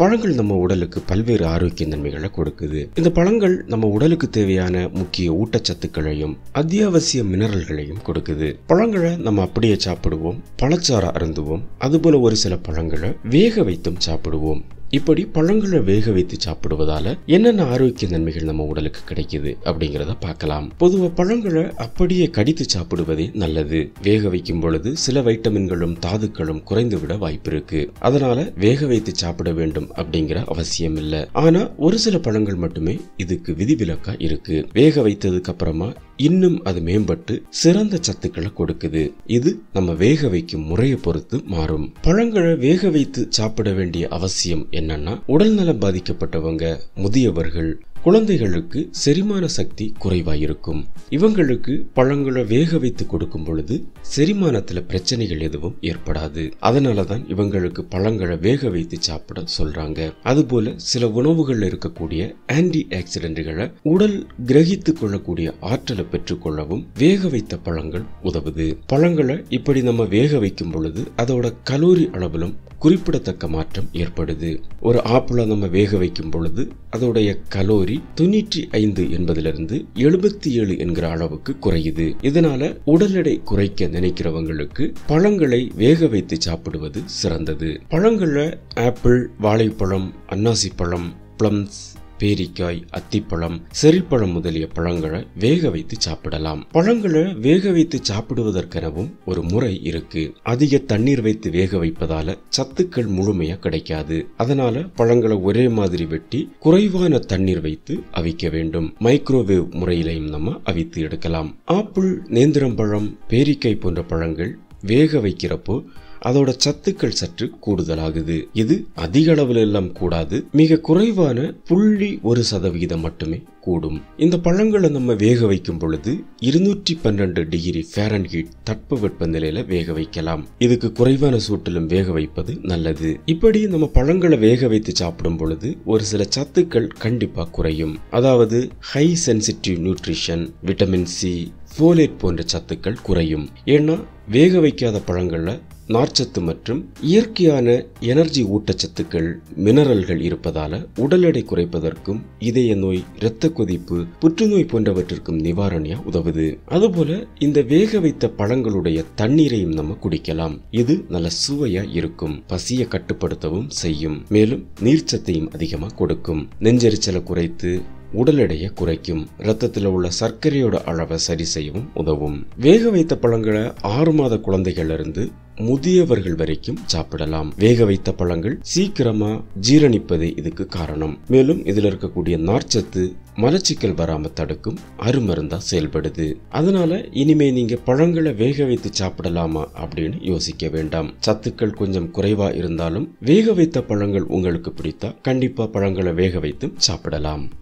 பழங்கள் நம்ம உடலுக்கு பல்வேறு ஆரோக்கிய நன்மைகளை கொடுக்குது இந்த பழங்கள் நம்ம உடலுக்கு தேவையான முக்கிய ஊட்டச்சத்துக்களையும் அத்தியாவசிய மினரல்களையும் கொடுக்குது பழங்களை நம்ம அப்படியே சாப்பிடுவோம் பழச்சாறு அருந்துவோம் அதுபோல ஒரு சில பழங்களை வேக வைத்தும் சாப்பிடுவோம் இப்படி பழங்களை வேக வைத்து சாப்பிடுவதால என்னென்ன ஆரோக்கிய நன்மைகள் நம்ம உடலுக்கு கிடைக்குது அப்படிங்கிறத பார்க்கலாம் பொதுவா பழங்களை அப்படியே கடித்து சாப்பிடுவதே நல்லது வேக வைக்கும் பொழுது சில வைட்டமின்களும் தாதுக்களும் குறைந்து விட வாய்ப்பு இருக்கு அதனால வேக வைத்து சாப்பிட வேண்டும் அப்படிங்கிற அவசியம் இல்ல ஆனா ஒரு சில பழங்கள் மட்டுமே இதுக்கு விதிவிலக்கா இருக்கு வேக வைத்ததுக்கு அப்புறமா இன்னும் அது மேம்பட்டு சிறந்த சத்துக்களை கொடுக்குது இது நம்ம வேக வைக்கும் முறையை பொறுத்து மாறும் பழங்களை வேக வைத்து சாப்பிட வேண்டிய அவசியம் என்னன்னா உடல்நலம் பாதிக்கப்பட்டவங்க முதியவர்கள் குழந்தைகளுக்கு செரிமான சக்தி குறைவாயிருக்கும் இவங்களுக்கு பழங்களை வேக வைத்து கொடுக்கும் பொழுது செரிமானத்துல பிரச்சனைகள் எதுவும் ஏற்படாது அதனாலதான் இவங்களுக்கு பழங்களை வேக வைத்து சாப்பிட சொல்றாங்க அதுபோல சில உணவுகள்ல இருக்கக்கூடிய ஆன்டி ஆக்சிடென்ட்களை உடல் கிரகித்து கொள்ளக்கூடிய ஆற்றலை பெற்றுக்கொள்ளவும் வேக வைத்த பழங்கள் உதவுது பழங்களை இப்படி நம்ம வேக வைக்கும் பொழுது அதோட கலோரி அளவிலும் குறிப்பிடத்தக்க மாற்றம் ஏற்படுது ஒரு ஆப்பிளை நம்ம வேக வைக்கும் பொழுது அதோடைய கலோரி தொண்ணூற்றி ஐந்து என்பதிலிருந்து எழுபத்தி ஏழு என்கிற அளவுக்கு குறையுது இதனால உடல் எடை குறைக்க நினைக்கிறவங்களுக்கு பழங்களை வேக வைத்து சாப்பிடுவது சிறந்தது பழங்கள்ல ஆப்பிள் வாழைப்பழம் அன்னாசி பழம் பிளம்ஸ் பேரிக்காய் அத்திப்பழம் செரிப்பழம் முதலிய பழங்களை வேக வைத்து சாப்பிடலாம் பழங்களை வேக வைத்து சாப்பிடுவதற்கெனவும் ஒரு முறை இருக்கு அதிக தண்ணீர் வைத்து வேக வைப்பதால சத்துக்கள் முழுமையா கிடைக்காது அதனால பழங்களை ஒரே மாதிரி வெட்டி குறைவான தண்ணீர் வைத்து அவிக்க வேண்டும் மைக்ரோவேவ் முறையிலையும் நம்ம அவித்து எடுக்கலாம் ஆப்பிள் நேந்திரம்பழம் பேரிக்காய் போன்ற பழங்கள் வேக வைக்கிறப்போ அதோட சத்துக்கள் சற்று கூடுதலாகுது இது அதிக அளவில் எல்லாம் கூடாது மிக குறைவான புள்ளி ஒரு சதவிகிதம் மட்டுமே கூடும் இந்த பழங்களை நம்ம வேக வைக்கும் பொழுது இருநூற்றி பன்னெண்டு டிகிரி ஃபேரன்ஹீட் தட்ப வெப்பநிலையில வேக வைக்கலாம் இதுக்கு குறைவான சூட்டிலும் வேக வைப்பது நல்லது இப்படி நம்ம பழங்களை வேக வைத்து சாப்பிடும் பொழுது ஒரு சில சத்துக்கள் கண்டிப்பா குறையும் அதாவது high sensitive nutrition vitamin C folate போன்ற சத்துக்கள் குறையும் ஏன்னா வேக வைக்காத பழங்கள்ல நார்ச்சத்து மற்றும் இயற்கையான எனர்ஜி ஊட்டச்சத்துக்கள் மினரல்கள் இருப்பதால உடல் எடை குறைப்பதற்கும் இதய நோய் இரத்த கொதிப்பு புற்றுநோய் போன்றவற்றிற்கும் நிவாரணியா உதவுது அதுபோல இந்த வேக வைத்த பழங்களுடைய தண்ணீரையும் நம்ம குடிக்கலாம் இது நல்ல சுவையா இருக்கும் பசியை கட்டுப்படுத்தவும் செய்யும் மேலும் நீர்ச்சத்தையும் அதிகமா கொடுக்கும் நெஞ்செரிச்சலை குறைத்து உடல் எடையை குறைக்கும் ரத்தத்தில் உள்ள சர்க்கரையோட அளவை சரி செய்யவும் உதவும் வேக வைத்த பழங்களை ஆறு மாத குழந்தைகள்ல இருந்து முதியவர்கள் வரைக்கும் சாப்பிடலாம் வேக வைத்த பழங்கள் சீக்கிரமா ஜீரணிப்பதே இதுக்கு காரணம் மேலும் இதுல இருக்கக்கூடிய நார்ச்சத்து மலச்சிக்கல் வராம தடுக்கும் அருமருந்தா செயல்படுது அதனால இனிமே நீங்க பழங்களை வேக வைத்து சாப்பிடலாமா அப்படின்னு யோசிக்க வேண்டாம் சத்துக்கள் கொஞ்சம் குறைவா இருந்தாலும் வேக வைத்த பழங்கள் உங்களுக்கு பிடித்தா கண்டிப்பா பழங்களை வேக வைத்து சாப்பிடலாம்